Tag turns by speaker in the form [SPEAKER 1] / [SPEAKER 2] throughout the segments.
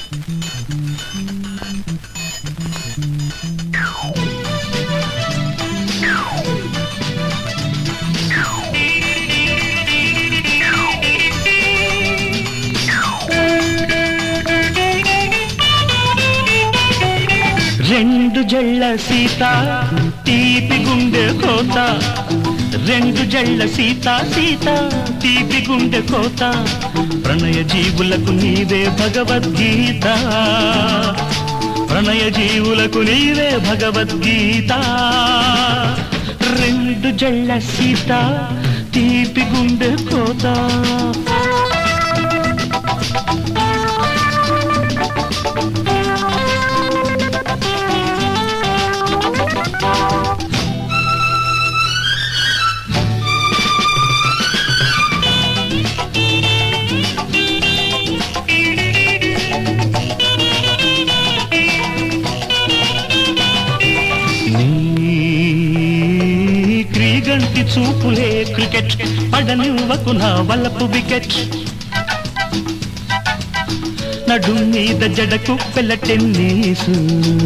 [SPEAKER 1] రెండు జళ్ళ సీత తీపి గుండె కోత రెండు జళ్ళ సీత సీత తీపి గుండె కోత ప్రణయ జీవులకు నీవే భగవద్గీత ప్రణయ జీవులకు నీవే భగవద్గీత రెండు జళ్ళ సీత తీపి గుండె కోత నీ క్రీగంటి చూపులే క్రికెట్ పడనివ్వకు నా వల్లపు వికెట్ నడు మీద జడకు పెళ్ళ టెన్నీసు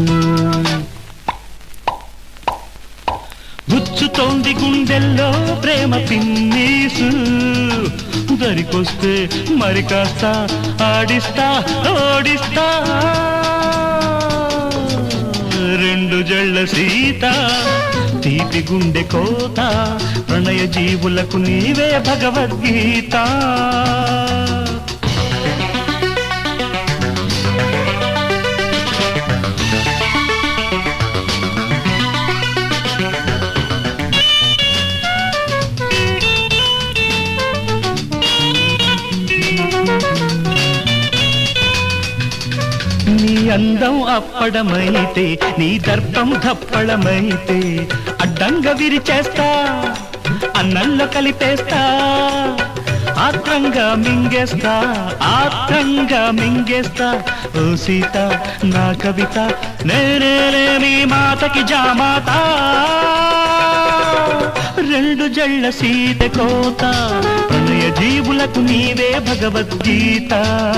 [SPEAKER 1] గుచ్చుతోంది గుండెల్లో ప్రేమ పిన్నీసు దరికొస్తే మరి కాస్త ఆడిస్తా ఓడిస్తా రెండు జళ్ళ సీత తీపి గుండె కోత ప్రణయ జీవులకు నీవే భగవద్గీత నీ అందం అప్పడమైతే నీ దర్పం దప్పడమైతే అడ్డంగా విరిచేస్తా అన్నంలో కలిపేస్తా ఆత్రంగా మింగేస్తా ఆత్రంగా మింగేస్తా ఓ సీత నా కవిత నేనేలే నీ మాతకి జామాత రెండు జళ్ళ సీత కోత ప్రణయ జీవులకు నీవే భగవద్గీత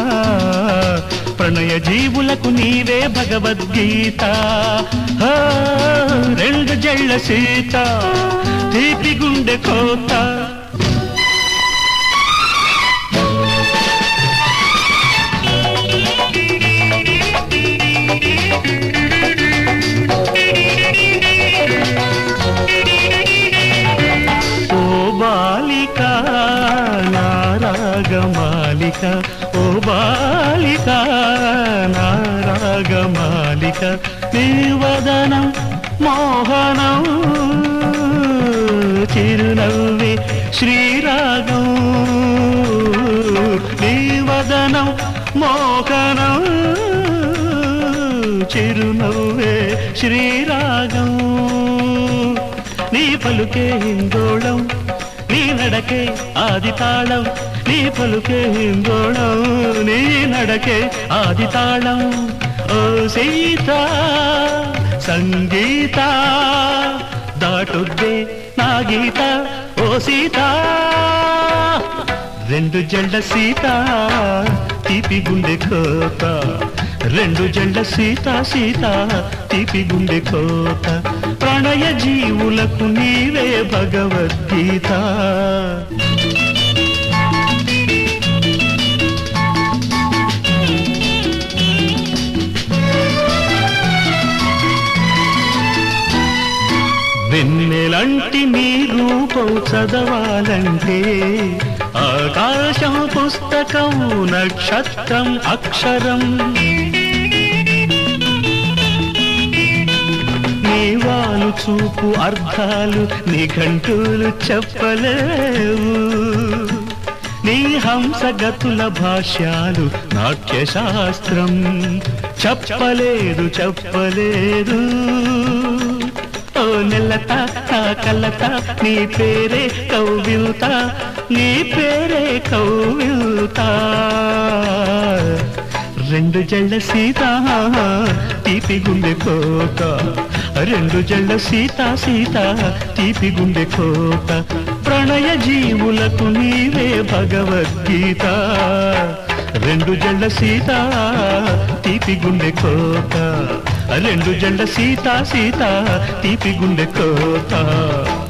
[SPEAKER 1] ప్రణయ జీవులకు నీవే భగవద్గీత ఆ, రెండు జళ్ళ సీత తీపి గుండె కోత ఓ బాలిక నారాగమాలిక ఓ బాలిక నారాగమాలిక నీవదనం మోహనం చిరునవ్వి శ్రీరాగం నీవదనం మోహనం చిరునవ్వే శ్రీరాగం నీ పలుకే హిందోళం నీ నడకే ఆది తాళం నీ పలుకే హిందోళం నీ నడకే ఆది తాళం ఓ సీత సంగీత దాటుద్దే నా గీత ఓ సీత రెండు జెండ సీత తీపి గుండె కోత రెండు జెండ సీత సీత తీపి గుండె కోత ప్రణయ జీవులకు నీవే భగవద్గీత వెన్నెలంటి నీ రూపం చదవాలంటే ఆకాశం పుస్తకం నక్షత్రం అక్షరం నీ వాలు చూపు అర్థాలు నీ గంటూలు చెప్పలేవు నీ హంసగతుల భాష్యాలు నాట్యశాస్త్రం చెప్పలేదు చెప్పలేదు ఓ నెల్లత నా కల్లత నీ పేరే కౌవిల్త నీ పేరే కౌవిల్త రెండు జళ్ళ సీత తీపి గుండె కోక రెండు జళ్ళ సీత సీత తీపి గుండె కోక ప్రణయ జీవులకు నీవే భగవద్గీత రెండు జళ్ళ సీత తీపి గుండె కోత రెండు జళ్ళ సీత సీత తీపి గుండె కోత